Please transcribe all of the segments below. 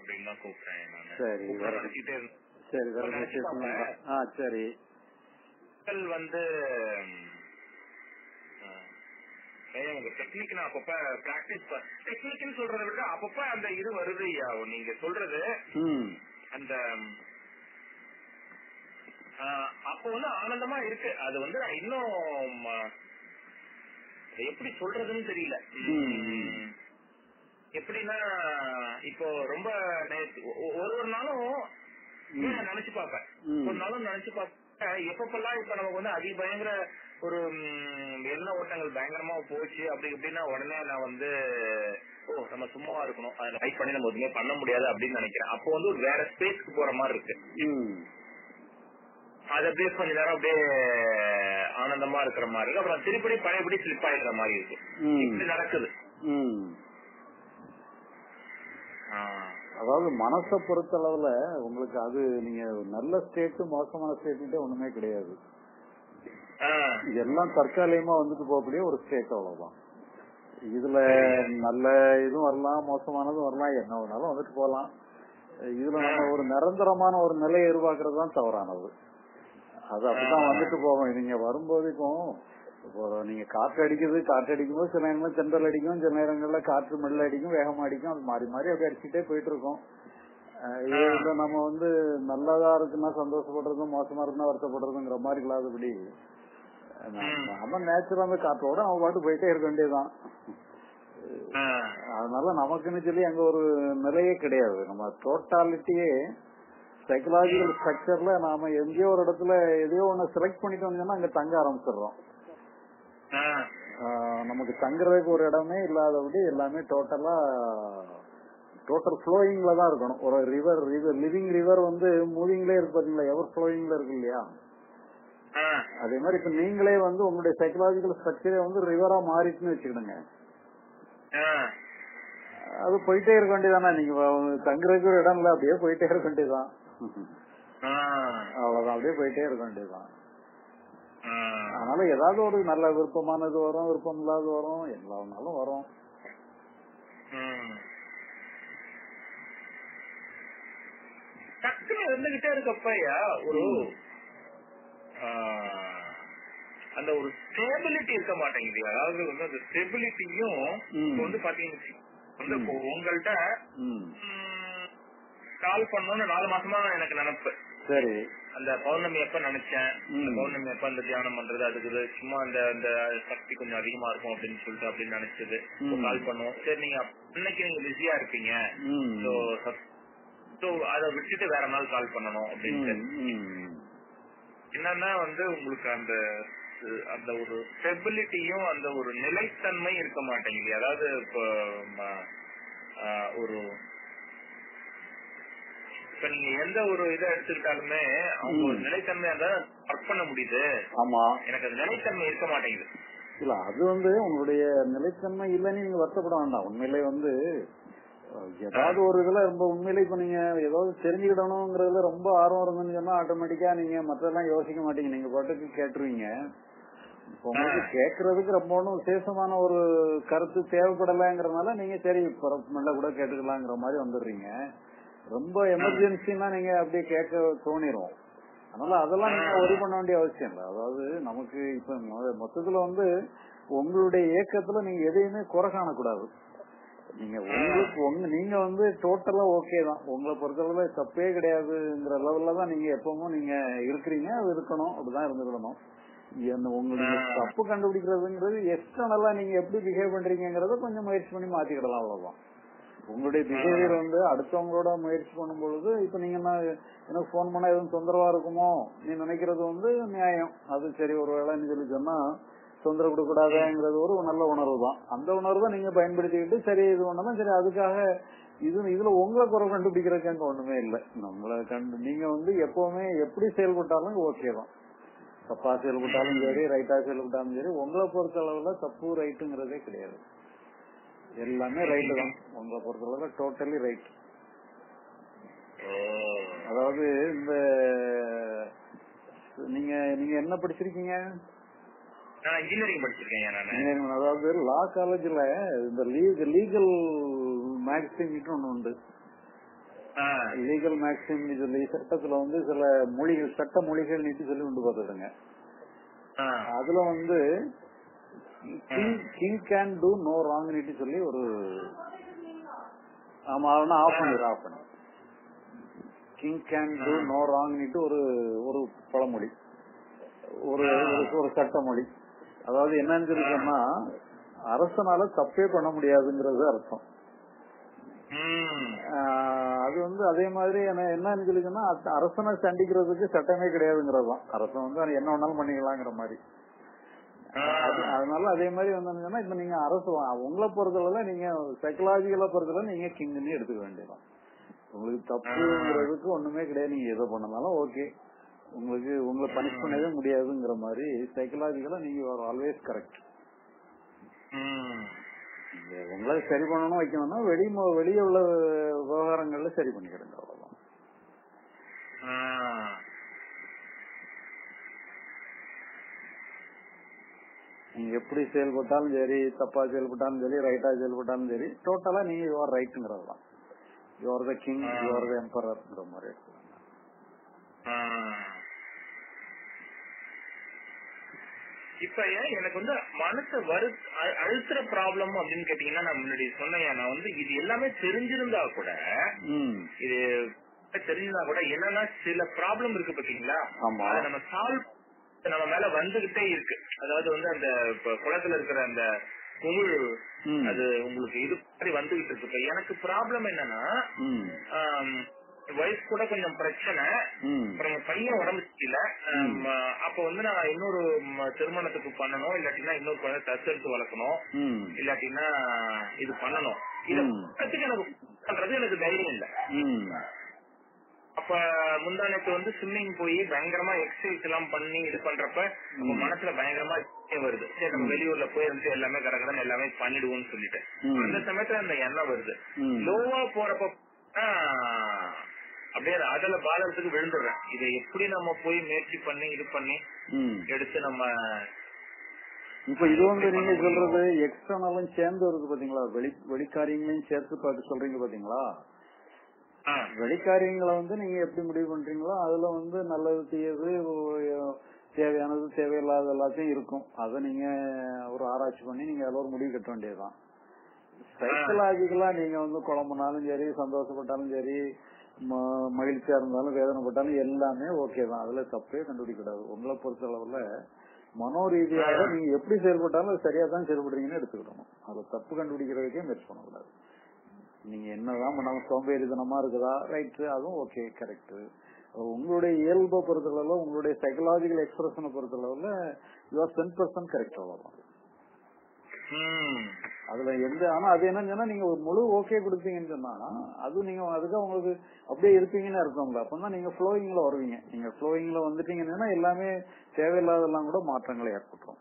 அப்படின்னு தான் கூப்பிட்டேன் நானு சரி, கூப்பிட வேற- நினைச்சிட்டே இருந்தேன். சரி வேற விசேஷம் ஆ சரி மக்கள் வந்து டெக்னிக் நான் அப்பப்ப பிராக்டிஸ் டெக்னிக்னு சொல்றதை விட அப்பப்ப அந்த இது வருது ஐயா நீங்க சொல்றது ம் அந்த ஆஹ், அப்ப வந்து ஆனந்தமா இருக்கு அது வந்து நான் இன்னும் ஆஹ், அதை எப்படி சொல்றதுன்னு தெரியல ம். உம், எப்படின்னா இப்போ ரொம்ப நேத்து- ஒ- ஒரு ஒரு நாளும் ம். நான் நினைச்சு பார்ப்பேன் ம். ஒரு நாளும் நினைச்சு பார்ப்பேன் எப்பப்பெல்லாம் இப்ப நமக்கு வந்து அதி பயங்கர ஒரு ம், எண்ண ஓட்டங்கள் பயங்கரமா போச்சு அப்படி இப்படின்னா உடனே நான் வந்து ஓ நம்ம சும்மாவா இருக்கணும் அதுல ஃபைட் பண்ணி நம்ம எதுவுமே பண்ண முடியாது அப்படின்னு நினைக்கிறேன் அப்போ வந்து ஒரு வேற ஸ்பேஸ்க்கு போற மாதிரி இருக்கு ம் அது அப்படியே கொஞ்ச நேரம் அப்படியே ஆனந்தமா இருக்கிற மாதிரி இருக்கு அப்புறம் திருப்படி பழையபடி ஸ்லிப் ஆயிடுற மாதிரி இருக்கு ம். இப்படி நடக்குது ம் ஆ. அதாவது மனசை பொறுத்தளவுல உங்களுக்கு அது நீங்க நல்ல ஸ்டேட் மோசமான ஸ்டேட்டு ஒண்ணுமே கிடையாது ஆ. இதெல்லாம் தற்காலிகமா வந்துட்டு போகக்கூடிய ஒரு ஸ்டேட் அவ்வளவுதான் இதுல நல்ல இதுவும் வரலாம் மோசமானதும் வரலாம் என்ன வேணாலும் வந்துட்டு போகலாம் இதுல நம்ம ஒரு நிரந்தரமான ஒரு நிலையை எதிர்பார்க்கறது தான் தவறானது அது அப்படிதான் வந்துட்டு போகும் நீங்க வரும்போதுக்கும் இப்போ நீங்க காற்று அடிக்குது காற்று அடிக்கும் போது சில நேரங்கள்ல தென்றல் அடிக்கும் சில நேரங்கள்ல காற்று மெல்ல அடிக்கும் வேகமா அடிக்கும் அது மாறி மாறி அப்படி அடிச்சுட்டே போயிட்டு இருக்கும் அஹ் இதுல நம்ம வந்து நல்லதா இருக்குன்னா சந்தோஷப்படுறதும் மோசமா இருக்குன்னா வருத்தப்படுறதுங்கிற மாதிரி இல்லாதபடி ம். நம்ம நேச்சுரல் அந்த காற்றோட அவன் பாட்டு போயிட்டே இருக்க வேண்டியதுதான் ஆ. அதனால நமக்குன்னு சொல்லி அங்க ஒரு நிலையே கிடையாது நம்ம டோட்டாலிட்டியே சைக்கலாஜிக்கல் ஸ்ட்ரக்சர்ல நாம எங்கேயோ ஒரு இடத்துல எதையோ ஒண்ணு செலக்ட் பண்ணிட்டோம்னு சொன்னா அங்க தங்க ஆரம்பிச்சிடுறோம் ஆ. ஆஹ் நமக்கு தங்குறதுக்கு ஒரு இடமே இல்லாதபடி எல்லாமே டோட்டலா டோட்டல் ஃப்ளோயிங்ல தான் இருக்கணும் ஒரு ரிவர் ரிவர் லிவிங் ரிவர் வந்து மூவிங்லேயே இருக்கு பாத்தீங்களா எவர் ஃப்ளோயிங்ல இருக்கு இல்லையா ஆ. அதே மாதிரி இப்ப நீங்களே வந்து உங்களுடைய சைக்கலாஜிக்கல் ஸ்ட்ரக்சரே வந்து ரிவரா மாறிட்டுன்னு வச்சுக்கிடுங்க ஆ. அது போயிட்டே இருக்க வேண்டியதானே நீங்க வ- தங்குறதுக்கு ஒரு இடம் இல்ல அப்படியே போயிட்டே இருக்க வேண்டியதுதான் ஆ. அவ்வளவுதான் அப்படியே போயிட்டே இருக்க வேண்டியதுதான் ஆ. அதனால ஏதாவது ஒரு நல்ல விருப்பமானது வரும் விருப்பம் இல்லாத வரும் எல்லாம்னாலும் வரும் ம். டக்குன்னு இருந்துகிட்டே இருக்கப்பையா ஒரு ஆ, அந்த ஒரு ஸ்டேபிலிட்டி இருக்க மாட்டேங்குது அதாவது வந்து அந்த ஸ்டெபிலிட்டியும் ம். வந்து பாத்தீங்கன்னா வந்து இப்போ உங்கள்கிட்ட ம். கால் பண்ணணும்னு நாலு மாசமா எனக்கு நினைப்பு சரி அந்த பௌர்ணமி எப்ப நினைச்சேன் அந்த ம். பௌர்ணமி எப்ப அந்த தியானம் பண்றது அதுக்கு இது சும்மா அந்த அந்த சக்தி கொஞ்சம் அதிகமா இருக்கும் அப்படின்னு சொல்லிட்டு அப்படின்னு நினைச்சது ம். கால் பண்ணுவோம் சரி நீங்க அன்னைக்கு நீங்க பிஸியா இருப்பீங்க ம். சோ சோ அதை விட்டுட்டு வேற நாள் கால் பண்ணணும் அப்படின்ட்டு ம், ம். என்னன்னா வந்து உங்களுக்கு அந்த அஹ், அந்த ஒரு ஸ்டெபிலிட்டியும் அந்த ஒரு நிலைத்தன்மை இருக்க மாட்டேங்குது அதாவது இப்போ ம- ஆஹ், ஒரு இப்ப நீங்க எந்த ஒரு இதை எடுத்துக்கிட்டாலுமே அவங்க ஒரு ம். நிலைத்தன்மை இருந்தா ஒர்க் பண்ண முடியுது ஆமா எனக்கு அது நிலைத்தன்மை இருக்க மாட்டேங்குது இல்ல அது வந்து உங்களுடைய நிலைத்தன்மை இல்லைன்னு நீங்க வருத்தப்பட வேண்டாம் உண்மையிலே வந்து அஹ், ஏதாவது ஒரு இதுல ரொம்ப உண்மையிலே இப்ப நீங்க ஏதாவது தெரிஞ்சுக்கிடணுங்கிறதுல ரொம்ப ஆர்வம் இருந்துன்னு சொன்னா ஆட்டோமேட்டிக்கா நீங்க மற்றெல்லாம் யோசிக்க மாட்டீங்க நீங்க பாட்டுக்கு கேட்டுருவீங்க இப்போ உங்களுக்கு கேட்கறதுக்கு ரொம்ப ஒன்றும் விசேஷமான ஒரு கருத்து தேவைப்படலைங்கிறதுனால நீங்க சரி மெல்ல கூட கேட்டுக்கலாங்கிற மாதிரி வந்துடுறீங்க ரொம்ப எமர்ஜென்சின்னா நீங்க அப்படியே கேட்க தோணிரும் அதனால அதெல்லாம் நீங்க ஒரி பண்ண வேண்டிய அவசியம் இல்லை அதாவது நமக்கு இப்ப மொ- மொத்தத்துல வந்து உங்களுடைய இயக்கத்துல நீங்க எதையுமே குறை காணக்கூடாது நீங்க உங்களுக்கு உங்க நீங்க வந்து டோட்டலா ஓகே தான் உங்களை பொறுத்தளவுல தப்பே கிடையாதுங்கிற லெவல்ல தான் நீங்க எப்பவும் நீங்க இருக்கிறீங்க அது இருக்கணும் அப்படிதான் இருந்துக்கணும் என்ன உங்களுக்கு தப்பு கண்டுபிடிக்கிறதுங்கிறது எக்ஸ்டர்னலா நீங்க எப்படி பிஹேவ் பண்றீங்கிறத கொஞ்சம் முயற்சி பண்ணி மாத்திக்கிடலாம் அவ்வளவுதான் உங்களுடைய பிஹேவியர் வந்து அடுத்தவங்களோட முயற்சி பண்ணும் பொழுது இப்ப நீங்க என்ன எனக்கு போன் பண்ணா எதுவும் தொந்தரவா இருக்குமோ நீ நினைக்கிறது வந்து நியாயம் அது சரி ஒரு வேலைன்னு சொல்லி சொன்னா தொந்தரவு கொடுக்க கூடாதுங்கிறது ஒரு நல்ல உணர்வு தான் அந்த உணர்வை நீங்க பயன்படுத்திக்கிட்டு சரி இது ஒண்ணுதான் சரி அதுக்காக இது இதுல உங்களை குறை கண்டுபிடிக்கிறதுக்கு அங்க ஒண்ணுமே இல்லை நம்மளை கண்டு நீங்க வந்து எப்பவுமே எப்படி செயல்பட்டாலும் ஓகே தான் தப்பா செயல்பட்டாலும் சரி ரைட்டா செயல்பட்டாலும் சரி உங்களை பொறுத்த அளவுல தப்பு ரைட்டுங்கிறதே கிடையாது எல்லாமே ரைட்டு தான் உங்களை பொறுத்த அளவுல டோட்டலி ரைட் அதாவது இந்த நீங்க நீங்க என்ன படிச்சிருக்கீங்க நான் இன்ஜினியரிங் படிச்சிருக்கேன் நானு Engineering, அதாவது லா காலேஜ்ல இந்த லீகல் லீகல் மேக்சின் ஒண்ணு உண்டு ஆ. லீகல் மேக்ஸிம் சொல்லி சட்டத்துல வந்து சில மொழிகள் சட்ட மொழிகள் நீட்டு சொல்லி உண்டு பார்த்துடுங்க ஆ. அதுல வந்து king can do no wrong நீட்டு சொல்லி ஒரு ஆமா அதனா ஆஃப் பண்ணிடு ஆஃப் பண்ணு king can do no wrong நீட்டு ஒரு ஒரு பழமொழி ஒரு ஒரு- ஒரு சட்ட மொழி அதாவது என்னன்னு சொல்லி சொன்னா அரசனால தப்பே பண்ண முடியாதுங்கிறது அர்த்தம் ம். ஆஹ் அது வந்து அதே மாதிரி என்ன- என்னன்னு சொல்லி சொன்னா அத்த- அரசனை சண்டிக்கிறதுக்கு சட்டமே கிடையாதுங்கிறது தான் அரசன் வந்து அவன் என்ன வேணாலும் பண்ணிக்கலாங்கிற மாதிரி ஆ. அது- அதனால அதே மாதிரி வந்து இப்ப நீங்க அரசு உங்களை பொறுத்தளவுல நீங்க சைக்கலாஜிக்கலா பொறுத்தளவு நீங்க கிங்னு எடுத்துக்க வேண்டியதான் உங்களுக்கு தப்புங்கிறதுக்கு ஒண்ணுமே கிடையாது நீங்க எதை பண்ணனாலும் ஓகே உங்களுக்கு உங்களை பனிஷ் பண்ணவே முடியாதுங்கிற மாதிரி சைக்கலாஜிக்கலா நீங்க ஆல்வேஸ் கரெக்ட் ம். உங்களை சரி பண்ணணும் வைக்கணும்னா வெளி வெளியே உள்ள விவகாரங்கள்ல சரி பண்ணிக்கிடுங்க அவ்வளவுதான் ஆ. நீங்க எப்படி செயல்பட்டாலும் சரி தப்பா செயல்பட்டாலும் சரி ரைட்டா செயல்பட்டாலும் சரி டோட்டலா நீங்க யுவர் ரைட்டுங்கிறது தான் your the king your the எம்பரர்ங்கிற மாதிரி எடுத்துக்கோங்க ஆ. இப்ப ஏன் எனக்கு வந்து மனச வரு அ- அழுத்துற ப்ராப்ளம் அப்படின்னு கேட்டீங்கன்னா நான் முன்னாடி சொன்னேன் நான் வந்து இது எல்லாமே தெரிஞ்சிருந்தா கூட ம் இது தெரிஞ்சிருந்தா கூட என்னன்னா சில ப்ராப்ளம் இருக்கு பாத்தீங்களா ஆமா. அதை நம்ம சால்வ் நம்ம மேல வந்துகிட்டே இருக்கு அதாவது வந்து அந்த இப்ப குளத்துல இருக்கிற அந்த குமிழ் ம். அது உங்களுக்கு இது மாதிரி வந்துகிட்டு இருக்கு இப்ப எனக்கு ப்ராப்ளம் என்னன்னா ம் வயசு கூட கொஞ்சம் பிரச்சனை ம் அப்புறம் என் பையன் உடம்பு சரியில்லை ஆம், அப்ப வந்து நான் இன்னொரு ம, திருமணத்துக்கு பண்ணணும் இல்லாட்டினா இன்னொரு குழந்தை தத்தெடுத்து வளர்க்கணும் ம் இல்லாட்டினா இது பண்ணணும் இத ம். பண்றதுக்கு எனக்கு பண்றது எனக்கு தைரியம் இல்ல ம் அப்ப முந்தானத்து வந்து ஸ்விம்மிங் போய் பயங்கரமா எக்ஸசைஸ் எல்லாம் பண்ணி இது பண்றப்ப நம்ம மனசுல பயங்கரமா எண்ணம் வருது சரி நம்ம வெளியூர்ல போய் இருந்து எல்லாமே கடகடன் எல்லாமே பண்ணிடுவோம்னு சொல்லிட்டு ம். அந்த சமயத்துல அந்த எண்ணம் வருது ம். லோவா போறப்ப ஆ, அப்படியே அதுல பாலத்துக்கு விழுந்துடுறேன் இதை எப்படி நம்ம போய் முயற்சி பண்ணி இது பண்ணி ம் எடுத்து நம்ம இப்ப இது வந்து நீங்க சொல்றது எக்ஸ்டர்னலும் சேர்ந்து வருது பாத்தீங்களா வெளி வெளிக்காரியங்களையும் சேர்த்து பார்த்து சொல்றீங்க பாத்தீங்களா ஆ, வெளிக்காரியங்களை வந்து நீங்க எப்படி முடிவு பண்றீங்களோ அதுல வந்து நல்லது தீயது ஓ- தேவையானது தேவையில்லாத எல்லாத்தையும் இருக்கும் அதை நீங்க ஒரு ஆராய்ச்சி பண்ணி நீங்க அதுல ஒரு முடிவு கட்ட வேண்டியதுதான் சைக்கலாஜிக்கலா நீங்க வந்து குழம்புனாலும் சரி சந்தோஷப்பட்டாலும் சரி ம- மகிழ்ச்சியா இருந்தாலும் வேதனைப்பட்டாலும் எல்லாமே ஓகே தான் அதுல தப்பே கண்டுபிடிக்க கூடாது உங்களை பொறுத்த அளவுல மனோ ரீதியாக நீங்க எப்படி செயல்பட்டாலும் அது சரியா தான் செயல்படுறீங்கன்னு எடுத்துக்கிடணும் அதுல தப்பு கண்டுபிடிக்கிறதுக்கே முயற்சி பண்ணக்கூடாது நீங்க என்னதான் பண்ணாலும் சோம்பேறித்தனமா இருக்குதா ரைட் அதுவும் ஓகே கரெக்ட் உங்களுடைய இயல்பை பொறுத்தளவுல உங்களுடைய சைக்கலாஜிக்கல் எக்ஸ்பிரஷனை பொறுத்தளவுல யுவர் டென் பர்சன்ட் கரெக்ட் அவ்வளவுதான் ம், அதுல எந்த ஆனா அது என்னன்னு சொன்னா நீங்க ஒரு முழு ஓகே கொடுத்தீங்கன்னு சொன்னா அது நீங்க அதுக்கு உங்களுக்கு அப்படியே இருப்பீங்கன்னு அர்த்தம்ல அப்பதான் நீங்க ஃப்ளோயிங்ல வருவீங்க நீங்க ஃப்ளோயிங்ல வந்துட்டீங்கன்னா எல்லாமே தேவையில்லாதெல்லாம் கூட மாற்றங்களை ஏற்பட்டுரும்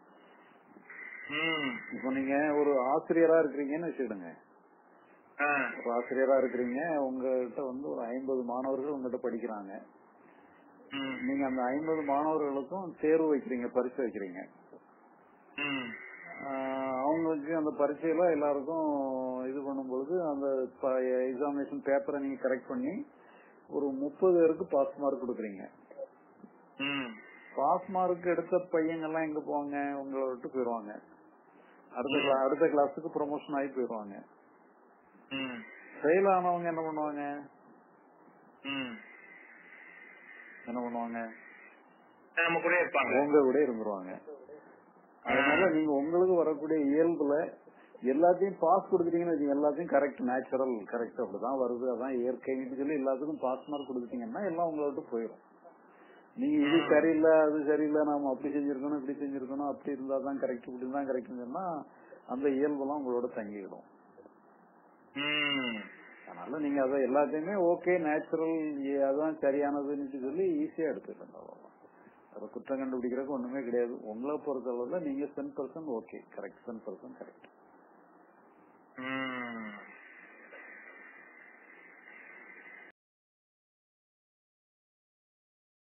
ம், இப்போ நீங்க ஒரு ஆசிரியரா இருக்கிறீங்கன்னு வச்சுக்கிடுங்க ஆ, ஒரு ஆசிரியரா இருக்கிறீங்க உங்ககிட்ட வந்து ஒரு ஐம்பது மாணவர்கள் உங்ககிட்ட படிக்கிறாங்க ம், நீங்க அந்த ஐம்பது மாணவர்களுக்கும் தேர்வு வைக்கிறீங்க பரிசு வைக்கிறீங்க ம், ஆஹ் அவங்களுக்கு அந்த பரீட்சையில எல்லாருக்கும் இது பண்ணும்பொழுது அந்த எக்ஸாமினேஷன் பேப்பரை நீங்க கரெக்ட் பண்ணி ஒரு முப்பது பேருக்கு பாஸ் மார்க் கொடுக்குறீங்க ம், பாஸ் மார்க் எடுத்த பையங்க எல்லாம் எங்க போவாங்க உங்களை விட்டு போயிருவாங்க அடுத்த கிளா அடுத்த கிளாஸுக்கு ப்ரொமோஷன் ஆகி போயிருவாங்க ம், ஃபெயில் ஆனவங்க என்ன பண்ணுவாங்க ம். என்ன பண்ணுவாங்க நம்ம கூட இருப்பாங்க உங்க கூட இருந்துருவாங்க அதனால நீங்க உங்களுக்கு வரக்கூடிய இயல்புல எல்லாத்தையும் பாஸ் கொடுத்துட்டீங்கன்னு வச்சுக்கோங்க, எல்லாத்தையும் கரெக்ட் நேச்சுரல் கரெக்ட் அப்படிதான் வருது அதான் இயற்கைன்னு சொல்லி எல்லாத்துக்கும் பாஸ் மார்க் கொடுத்துட்டீங்கன்னா எல்லாம் உங்களை விட்டு போயிடும் நீங்க இது சரியில்லை அது சரியில்லை நாம அப்படி செஞ்சிருக்கணும் இப்படி செஞ்சிருக்கணும் அப்படி இருந்தா தான் கரெக்ட் இப்படி தான் கரெக்ட்னு சொன்னா அந்த இயல்பெல்லாம் உங்களோட தங்கிடும் ம், அதனால நீங்க அதை எல்லாத்தையுமே ஓகே நேச்சுரல் அதான் சரியானதுன்னு சொல்லி ஈஸியா எடுத்துக்கலாம் அவ்வளவுதான் அதை குற்றம் கண்டுபிடிக்கிறதுக்கு ஒண்ணுமே கிடையாது உங்களை பொறுத்த அளவுல நீங்க ten percent okay correct ten percent correct ம்.